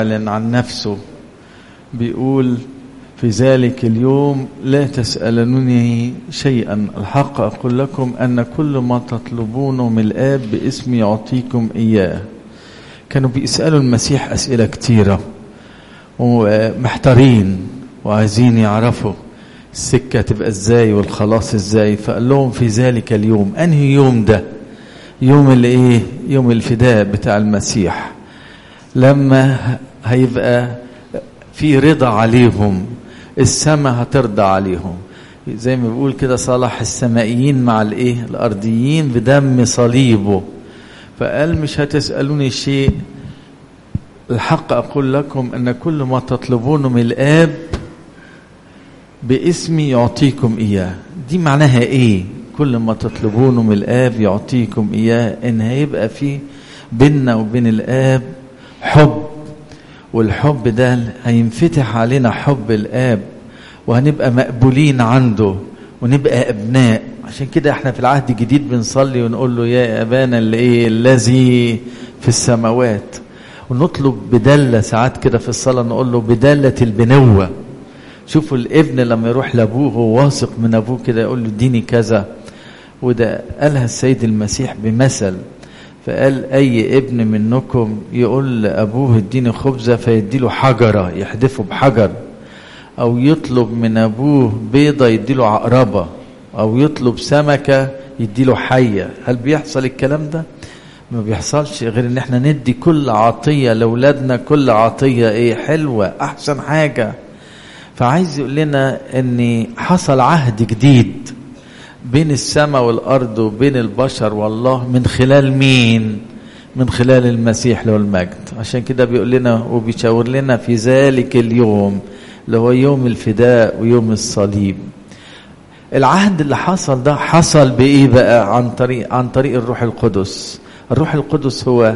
يعلن عن نفسه بيقول في ذلك اليوم لا تسألونني شيئا الحق أقول لكم أن كل ما تطلبونه من الآب باسمي يعطيكم إياه كانوا بيسألوا المسيح أسئلة كتيرة ومحتارين وعايزين يعرفوا السكة تبقى ازاي والخلاص ازاي فقال لهم في ذلك اليوم انهي يوم ده يوم الايه يوم الفداء بتاع المسيح لما هيبقى في رضا عليهم السماء هترضى عليهم زي ما بيقول كده صالح السمائيين مع الايه الارضيين بدم صليبه فقال مش هتسالوني شيء الحق اقول لكم ان كل ما تطلبونه من الاب باسمي يعطيكم اياه دي معناها ايه كل ما تطلبونه من الاب يعطيكم اياه ان هيبقى في بيننا وبين الاب حب والحب ده هينفتح علينا حب الاب وهنبقى مقبولين عنده ونبقى ابناء عشان كده احنا في العهد الجديد بنصلي ونقول له يا ابانا اللي ايه الذي في السماوات ونطلب بدله ساعات كده في الصلاه نقول له بدله البنوه شوفوا الابن لما يروح لابوه هو واثق من ابوه كده يقول له اديني كذا وده قالها السيد المسيح بمثل فقال اي ابن منكم يقول لابوه اديني خبزه فيديله حجره يحدفه بحجر او يطلب من ابوه بيضه يديله عقربه او يطلب سمكه يديله حيه هل بيحصل الكلام ده ما بيحصلش غير ان احنا ندي كل عطيه لاولادنا كل عطيه ايه حلوه احسن حاجه فعايز يقول لنا ان حصل عهد جديد بين السماء والارض وبين البشر والله من خلال مين من خلال المسيح له المجد عشان كده بيقول لنا وبيشاور لنا في ذلك اليوم اللي هو يوم الفداء ويوم الصليب العهد اللي حصل ده حصل بايه بقى عن طريق عن طريق الروح القدس الروح القدس هو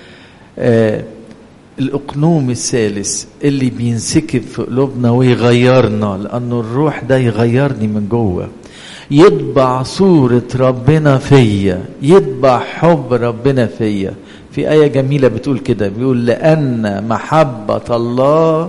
آه الأقنوم الثالث اللي بينسكب في قلوبنا ويغيرنا لأنه الروح ده يغيرني من جوه يطبع صورة ربنا فيا يطبع حب ربنا فيا في آية جميلة بتقول كده بيقول لأن محبة الله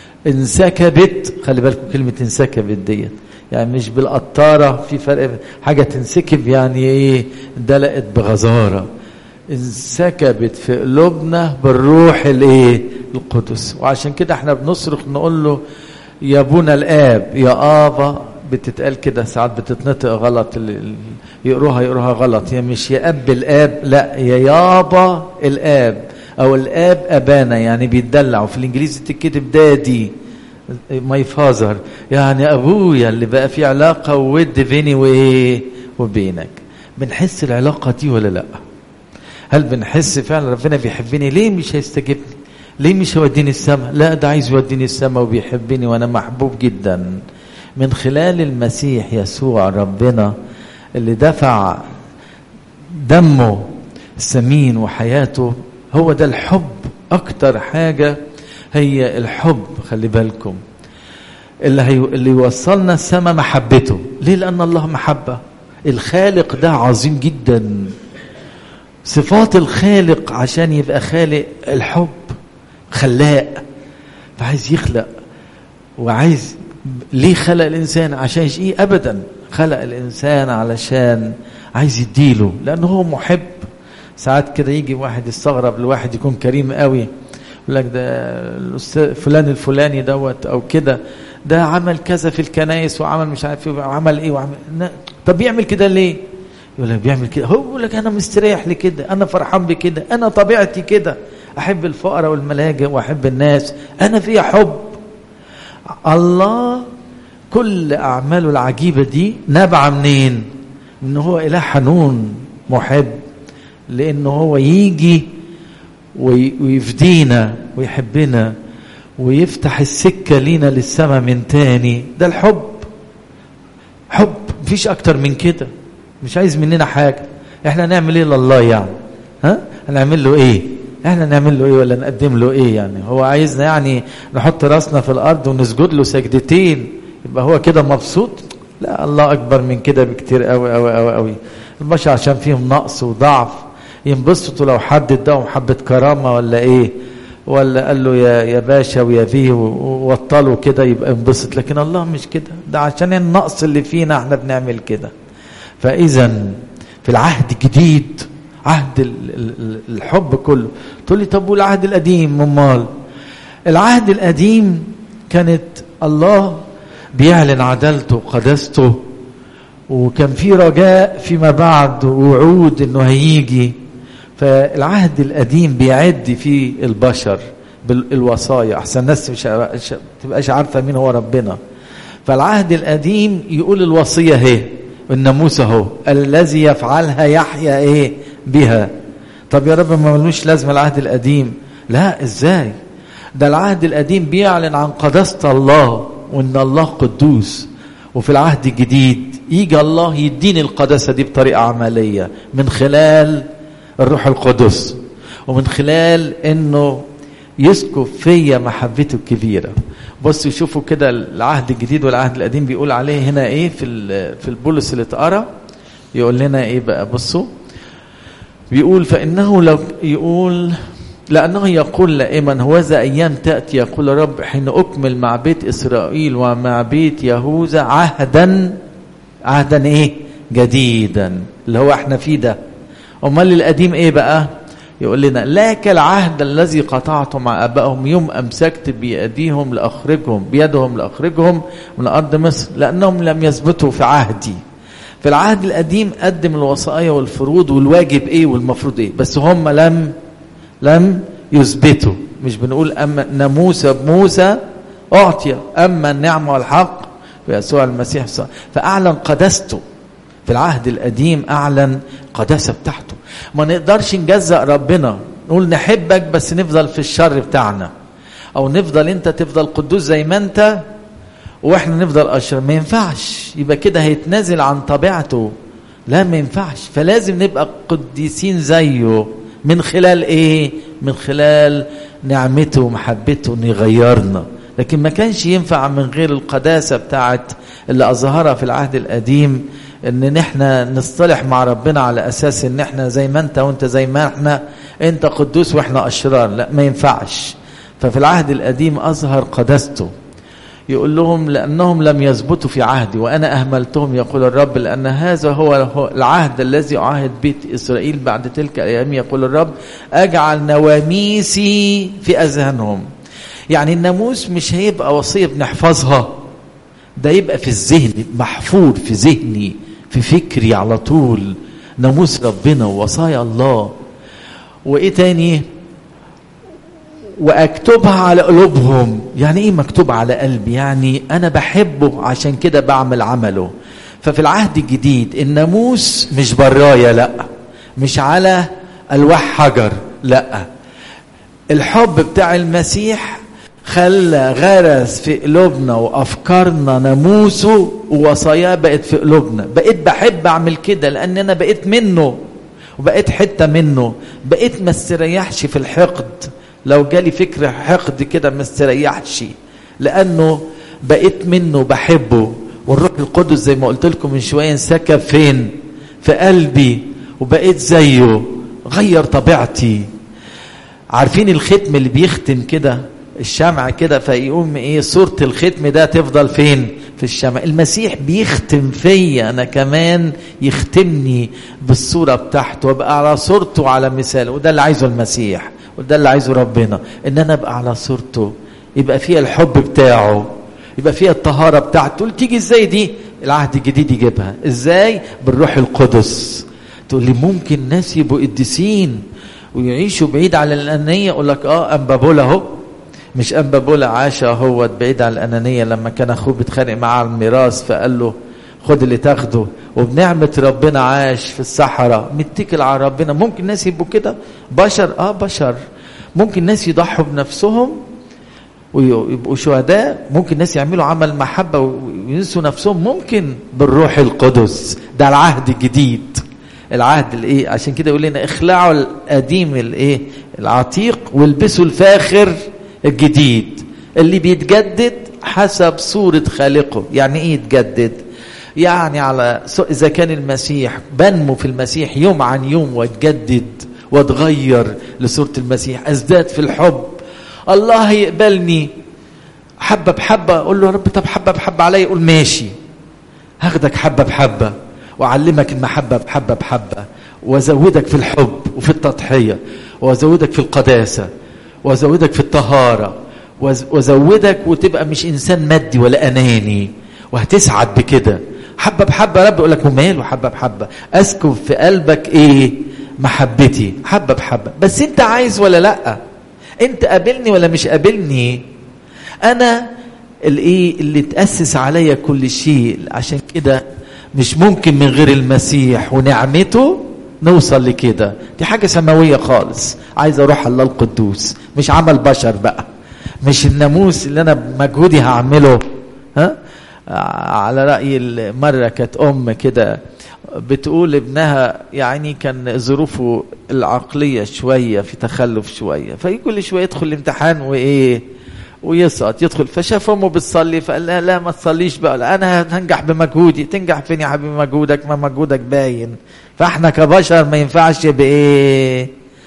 انسكبت خلي بالكم كلمة انسكبت ديت يعني مش بالقطارة في فرق حاجة تنسكب يعني ايه دلقت بغزارة انسكبت في قلوبنا بالروح الايه القدس وعشان كده احنا بنصرخ نقول له يا ابونا الاب يا ابا بتتقال كده ساعات بتتنطق غلط يقروها يقروها غلط هي مش يا اب الاب لا يا يابا الاب او الاب ابانا يعني بيتدلع وفي الانجليزي تتكتب دادي ماي فازر يعني ابويا اللي بقى في علاقه وود بيني وايه وبينك بنحس العلاقه دي ولا لا هل بنحس فعلا ربنا بيحبني ليه مش هيستجيبني ليه مش هيوديني السماء لا ده عايز يوديني السماء وبيحبني وانا محبوب جدا من خلال المسيح يسوع ربنا اللي دفع دمه الثمين وحياته هو ده الحب اكتر حاجة هي الحب خلي بالكم اللي, هي اللي يوصلنا السماء محبته ليه لأن الله محبة الخالق ده عظيم جدا صفات الخالق عشان يبقى خالق الحب خلاق فعايز يخلق وعايز ليه خلق الانسان عشان ايه ابدا خلق الانسان علشان عايز يديله لانه هو محب ساعات كده يجي واحد يستغرب الواحد يكون كريم قوي يقول لك ده الاستاذ فلان الفلاني دوت او كده ده عمل كذا في الكنايس وعمل مش عارف ايه وعمل ايه وعمل طب بيعمل كده ليه؟ يقول لك بيعمل كده هو يقول لك انا مستريح لكده انا فرحان بكده انا طبيعتي كده احب الفقراء والملاجئ واحب الناس انا فيها حب الله كل اعماله العجيبه دي نابعه منين ان هو اله حنون محب لانه هو يجي ويفدينا ويحبنا ويفتح السكه لينا للسماء من تاني ده الحب حب مفيش اكتر من كده مش عايز مننا حاجة احنا نعمل ايه لله يعني ها هنعمل له ايه احنا نعمل له ايه ولا نقدم له ايه يعني هو عايزنا يعني نحط راسنا في الارض ونسجد له سجدتين يبقى هو كده مبسوط لا الله اكبر من كده بكتير قوي قوي قوي قوي البشر عشان فيهم نقص وضعف ينبسطوا لو حد اداهم حبة كرامة ولا ايه ولا قال له يا يا باشا ويا فيه ووطله كده يبقى انبسط لكن الله مش كده ده عشان النقص اللي فينا احنا بنعمل كده فاذا في العهد الجديد عهد ال- ال- الحب كله تقول لي طب والعهد القديم امال العهد القديم كانت الله بيعلن عدالته وقداسته وكان في رجاء فيما بعد ووعود انه هيجي فالعهد القديم بيعد فيه البشر بالوصايا احسن الناس مش مش- تبقاش عارفه مين هو ربنا فالعهد القديم يقول الوصيه اهي الناموس اهو الذي يفعلها يحيا ايه بها طب يا رب ما ملوش لازمه العهد القديم لا ازاي ده العهد القديم بيعلن عن قداسه الله وان الله قدوس وفي العهد الجديد يجي الله يديني القداسه دي بطريقه عمليه من خلال الروح القدس ومن خلال انه يسكب فيا محبته الكبيره بصوا شوفوا كده العهد الجديد والعهد القديم بيقول عليه هنا ايه في ال- في البولس اللي اتقرا يقول لنا ايه بقى بصوا بيقول فانه لو يقول لانه يقول لائما هوذا ايام تاتي يقول الرب حين اكمل مع بيت اسرائيل ومع بيت يهوذا عهدا عهدا ايه جديدا اللي هو احنا فيه ده امال القديم ايه بقى يقول لنا لا كالعهد الذي قطعته مع ابائهم يوم امسكت بايديهم لاخرجهم بيدهم لاخرجهم من ارض مصر لانهم لم يثبتوا في عهدي في العهد القديم قدم الوصايا والفروض والواجب ايه والمفروض ايه بس هم لم لم يثبتوا مش بنقول اما ناموس بموسى اعطي اما النعمه والحق بيسوع المسيح صلى فاعلن قداسته في العهد القديم اعلن قداسه بتاعته ما نقدرش نجزأ ربنا نقول نحبك بس نفضل في الشر بتاعنا او نفضل انت تفضل قدوس زي ما انت واحنا نفضل اشرار ما ينفعش يبقى كده هيتنازل عن طبيعته لا ما ينفعش فلازم نبقى قديسين زيه من خلال ايه من خلال نعمته ومحبته انه يغيرنا لكن ما كانش ينفع من غير القداسة بتاعت اللي أظهرها في العهد القديم ان احنا نصطلح مع ربنا على اساس ان احنا زي ما انت وانت زي ما احنا انت قدوس واحنا اشرار لا ما ينفعش ففي العهد القديم اظهر قداسته يقول لهم لأنهم لم يثبتوا في عهدي وأنا أهملتهم يقول الرب لأن هذا هو العهد الذي أعاهد بيت إسرائيل بعد تلك الأيام يقول الرب أجعل نواميسي في أذهانهم يعني الناموس مش هيبقى وصية بنحفظها ده يبقى في الذهن محفور في ذهني في فكري على طول ناموس ربنا ووصايا الله وإيه تاني واكتبها على قلوبهم يعني ايه مكتوب على قلبي يعني انا بحبه عشان كده بعمل عمله ففي العهد الجديد الناموس مش برايا لا مش على الواح حجر لا الحب بتاع المسيح خلى غرس في قلوبنا وافكارنا ناموسه ووصاياه بقت في قلوبنا بقيت بحب اعمل كده لان انا بقيت منه وبقيت حته منه بقيت ما استريحش في الحقد لو جالي فكر حقد كده ما استريحش لانه بقيت منه بحبه والروح القدس زي ما قلت لكم من شويه انسكب فين في قلبي وبقيت زيه غير طبيعتي عارفين الختم اللي بيختم كده الشمع كده فيقوم ايه صورة الختم ده تفضل فين في الشمع المسيح بيختم فيا انا كمان يختمني بالصورة بتاعته وابقى على صورته على مثاله وده اللي عايزه المسيح وده اللي عايزه ربنا ان انا ابقى على صورته يبقى فيها الحب بتاعه يبقى فيها الطهارة بتاعته تقول تيجي ازاي دي العهد الجديد يجيبها ازاي بالروح القدس تقول لي ممكن ناس يبقوا قديسين ويعيشوا بعيد عن الأنانية يقول لك اه أنبابولا اهو مش أنبابولا عاش هو بعيد عن الأنانية لما كان أخوه بيتخانق معاه على الميراث فقال له خد اللي تاخده وبنعمة ربنا عاش في الصحراء متكل على ربنا ممكن ناس يبقوا كده بشر اه بشر ممكن ناس يضحوا بنفسهم ويبقوا شهداء ممكن ناس يعملوا عمل محبة وينسوا نفسهم ممكن بالروح القدس ده العهد الجديد العهد الايه عشان كده يقول لنا اخلعوا القديم الايه العتيق والبسوا الفاخر الجديد اللي بيتجدد حسب صورة خالقه يعني ايه يتجدد يعني على اذا كان المسيح بنمو في المسيح يوم عن يوم واتجدد واتغير لصورة المسيح ازداد في الحب الله هيقبلني حبة بحبة أقول له يا رب طب حبة بحبة عليا يقول ماشي هاخدك حبة بحبة وأعلمك المحبة بحبة بحبة وأزودك في الحب وفي التضحية وأزودك في القداسة وأزودك في الطهارة وأزودك وتبقى مش إنسان مادي ولا أناني وهتسعد بكده حبة بحبة يا رب يقول لك وماله حبة بحبة أسكب في قلبك إيه محبتي حبة بحبة بس أنت عايز ولا لأ أنت قابلني ولا مش قابلني أنا الإيه اللي تأسس عليا كل شيء عشان كده مش ممكن من غير المسيح ونعمته نوصل لكده دي حاجة سماوية خالص عايز أروح الله القدوس مش عمل بشر بقى مش الناموس اللي أنا بمجهودي هعمله ها على رأي مرة كانت أم كده بتقول ابنها يعني كان ظروفه العقلية شوية في تخلف شوية فكل شوية يدخل الامتحان وإيه ويسقط يدخل فشاف امه بتصلي فقال لها لا ما تصليش بقى لا انا هنجح بمجهودي تنجح فين يا حبيبي مجهودك ما مجهودك باين فاحنا كبشر ما ينفعش بايه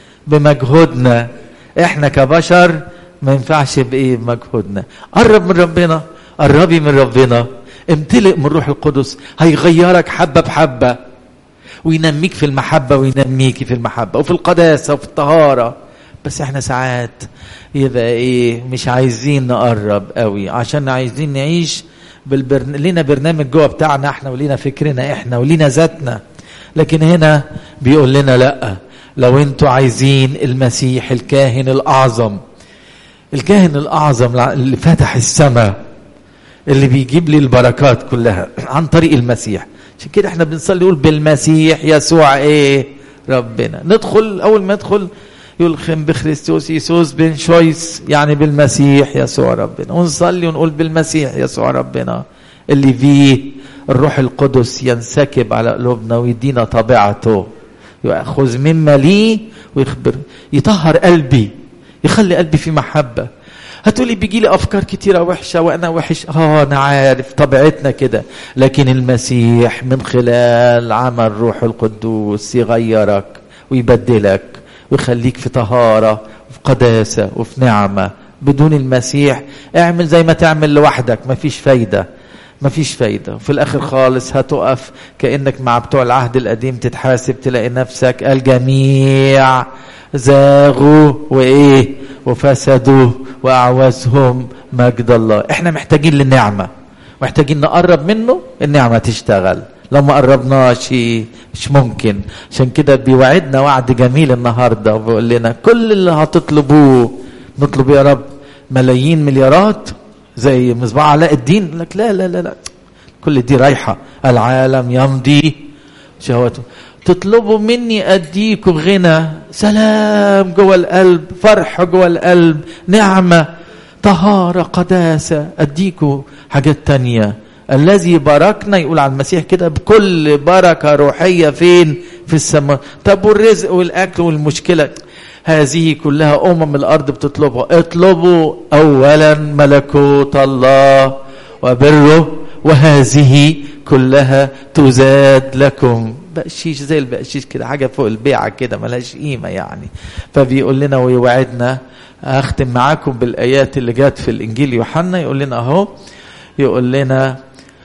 بمجهودنا احنا كبشر ما ينفعش بايه بمجهودنا قرب من ربنا قربي من ربنا امتلئ من روح القدس هيغيرك حبه بحبه وينميك في المحبه وينميكي في المحبه وفي القداسه وفي الطهاره بس احنا ساعات يبقى ايه مش عايزين نقرب قوي عشان عايزين نعيش بالبرن... لينا برنامج جوه بتاعنا احنا ولينا فكرنا احنا ولينا ذاتنا لكن هنا بيقول لنا لا لو انتوا عايزين المسيح الكاهن الاعظم الكاهن الاعظم اللي فتح السماء اللي بيجيب لي البركات كلها عن طريق المسيح عشان كده احنا بنصلي نقول بالمسيح يسوع ايه ربنا ندخل اول ما ندخل يلخم بخريستوس يسوس بن شويس يعني بالمسيح يسوع ربنا ونصلي ونقول بالمسيح يسوع ربنا اللي فيه الروح القدس ينسكب على قلوبنا ويدينا طبيعته يأخذ مما لي ويخبر يطهر قلبي يخلي قلبي في محبة هتقولي بيجي لي أفكار كتيرة وحشة وأنا وحش آه أنا عارف طبيعتنا كده لكن المسيح من خلال عمل روح القدوس يغيرك ويبدلك ويخليك في طهارة وفي قداسة وفي نعمة بدون المسيح اعمل زي ما تعمل لوحدك مفيش فايدة مفيش فايدة في الآخر خالص هتقف كأنك مع بتوع العهد القديم تتحاسب تلاقي نفسك الجميع زاغوا وإيه وفسدوا وأعوزهم مجد الله احنا محتاجين للنعمة محتاجين نقرب منه النعمة تشتغل لو ما قربناش مش ممكن عشان كده بيوعدنا وعد جميل النهارده وبيقول لنا كل اللي هتطلبوه نطلب يا رب ملايين مليارات زي مصباح علاء الدين لك لا لا لا لا كل دي رايحه العالم يمضي شهوته تطلبوا مني اديكم غنى سلام جوه القلب فرح جوه القلب نعمه طهاره قداسه اديكم حاجات تانيه الذي باركنا يقول على المسيح كده بكل بركة روحية فين في السماء طب والرزق والأكل والمشكلة هذه كلها أمم الأرض بتطلبها اطلبوا أولا ملكوت الله وبره وهذه كلها تزاد لكم بقشيش زي البقشيش كده حاجة فوق البيعة كده ملهاش قيمة يعني فبيقول لنا ويوعدنا أختم معاكم بالآيات اللي جت في الإنجيل يوحنا يقول لنا أهو يقول لنا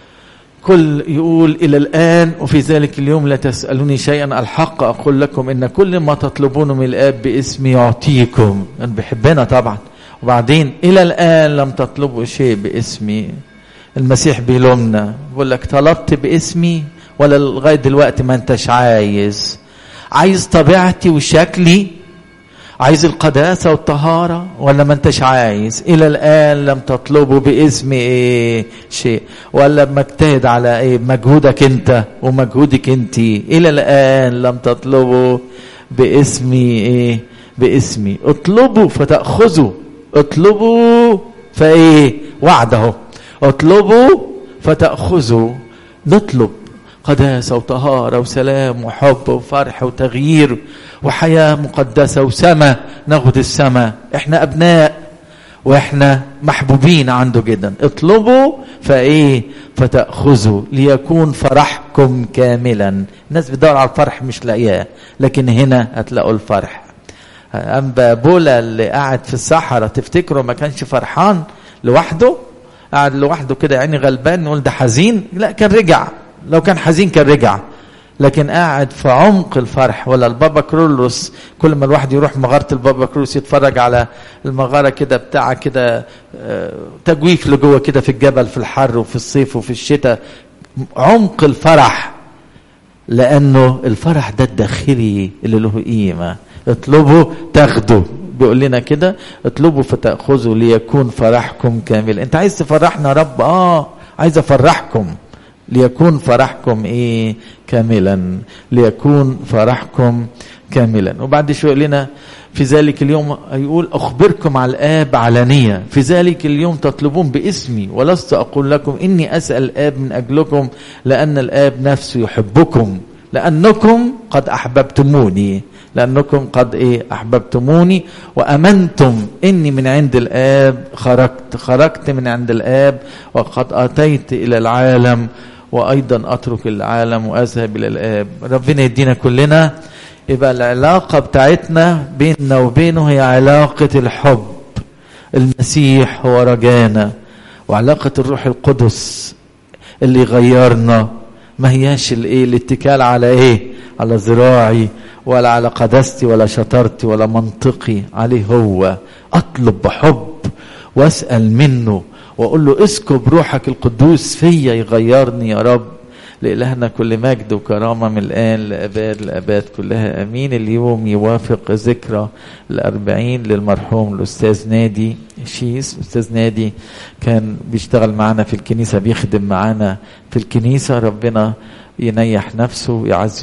كل يقول إلى الآن وفي ذلك اليوم لا تسألوني شيئا الحق أقول لكم إن كل ما تطلبونه من الآب باسمي يعطيكم أنا بحبنا طبعا وبعدين إلى الآن لم تطلبوا شيء باسمي المسيح بيلومنا بيقول لك طلبت باسمي ولا لغاية دلوقتي ما انتش عايز عايز طبيعتي وشكلي عايز القداسة والطهارة ولا ما انتش عايز إلى الآن لم تطلبوا باسم إيه شيء ولا مجتهد على إيه مجهودك أنت ومجهودك أنت إلى الآن لم تطلبوا باسمي إيه باسمي اطلبوا فتأخذوا اطلبوا فإيه وعده اطلبوا فتأخذوا نطلب قداسة وطهارة وسلام وحب وفرح وتغيير وحياة مقدسة وسماء ناخد السماء احنا أبناء واحنا محبوبين عنده جدا اطلبوا فايه فتأخذوا ليكون فرحكم كاملا الناس بتدور على الفرح مش لاقياه لكن هنا هتلاقوا الفرح أنبا بولا اللي قاعد في الصحراء تفتكروا ما كانش فرحان لوحده قاعد لوحده كده يعني غلبان نقول ده حزين لا كان رجع لو كان حزين كان رجع لكن قاعد في عمق الفرح ولا البابا كرولوس كل ما الواحد يروح مغارة البابا كرولوس يتفرج على المغارة كده بتاع كده تجويف لجوه كده في الجبل في الحر وفي الصيف وفي الشتاء عمق الفرح لأنه الفرح ده الداخلي اللي له قيمة اطلبوا تاخدوا بيقول لنا كده اطلبوا فتأخذوا ليكون فرحكم كامل انت عايز تفرحنا يا رب اه عايز افرحكم ليكون فرحكم ايه كاملا ليكون فرحكم كاملا وبعد شويه يقول لنا في ذلك اليوم يقول اخبركم على الاب علانيه في ذلك اليوم تطلبون باسمي ولست اقول لكم اني اسال الاب من اجلكم لان الاب نفسه يحبكم لانكم قد احببتموني لانكم قد ايه احببتموني وامنتم اني من عند الاب خرجت خرجت من عند الاب وقد اتيت الى العالم وايضا اترك العالم واذهب الى الاب ربنا يدينا كلنا يبقى العلاقه بتاعتنا بيننا وبينه هي علاقه الحب المسيح هو رجانا وعلاقه الروح القدس اللي يغيرنا ما هياش الايه الاتكال على ايه على ذراعي ولا على قداستي ولا شطارتي ولا منطقي عليه هو اطلب بحب واسال منه واقول له اسكب روحك القدوس فيا يغيرني يا رب لإلهنا كل مجد وكرامة من الآن لأباد لأباد كلها أمين اليوم يوافق ذكرى الأربعين للمرحوم الأستاذ نادي شيس أستاذ نادي كان بيشتغل معنا في الكنيسة بيخدم معنا في الكنيسة ربنا ينيح نفسه ويعزي